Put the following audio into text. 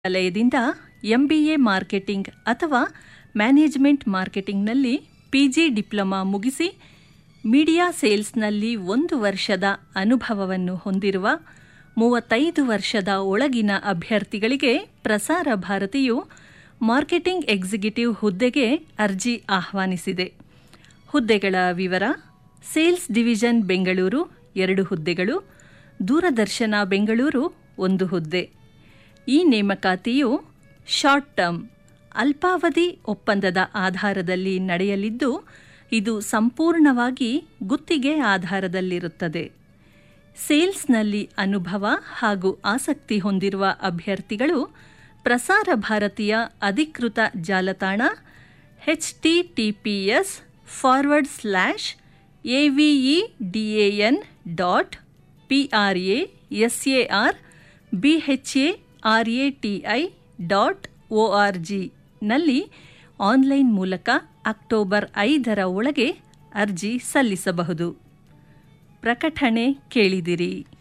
ವಿಶ್ವವಿದ್ಯಾಲಯದಿಂದ MBA marketing ಅಥವಾ management ಮಾರ್ಕೆಟಿಂಗ್ನಲ್ಲಿ ಪಿಜಿ ಡಿಪ್ಲೊಮಾ ಮುಗಿಸಿ ಮೀಡಿಯಾ ಸೇಲ್ಸ್ನಲ್ಲಿ ಒಂದು ವರ್ಷದ ಅನುಭವವನ್ನು ಹೊಂದಿರುವ ಮೂವತ್ತೈದು ವರ್ಷದ ಒಳಗಿನ ಅಭ್ಯರ್ಥಿಗಳಿಗೆ ಪ್ರಸಾರ ಭಾರತಿಯು ಮಾರ್ಕೆಟಿಂಗ್ ಎಕ್ಸಿಕ್ಯೂಟಿವ್ ಹುದ್ದೆಗೆ ಅರ್ಜಿ ಆಹ್ವಾನಿಸಿದೆ ಹುದ್ದೆಗಳ ವಿವರ ಸೇಲ್ಸ್ ಡಿವಿಷನ್ ಬೆಂಗಳೂರು ಎರಡು ಹುದ್ದೆಗಳು ದೂರದರ್ಶನ ಬೆಂಗಳೂರು ಒಂದು ಹುದ್ದೆ ಈ ನೇಮಕಾತಿಯು ಶಾರ್ಟ್ ಟರ್ಮ್ ಅಲ್ಪಾವಧಿ ಒಪ್ಪಂದದ ಆಧಾರದಲ್ಲಿ ನಡೆಯಲಿದ್ದು ಇದು ಸಂಪೂರ್ಣವಾಗಿ ಗುತ್ತಿಗೆ ಆಧಾರದಲ್ಲಿರುತ್ತದೆ ಸೇಲ್ಸ್ನಲ್ಲಿ ಅನುಭವ ಹಾಗೂ ಆಸಕ್ತಿ ಹೊಂದಿರುವ ಅಭ್ಯರ್ಥಿಗಳು ಪ್ರಸಾರ ಭಾರತೀಯ ಅಧಿಕೃತ ಜಾಲತಾಣ H T T P S forward slash A V E D A N dot P R A S A R B H A R A T I dot O R ಜಿನಲ್ಲಿ ಆನ್ಲೈನ್ ಮೂಲಕ October ಐದರ ಒಳಗೆ ಅರ್ಜಿ ಸಲ್ಲಿಸಬಹುದು ಪ್ರಕಟಣೆ ಕೇಳಿದಿರಿ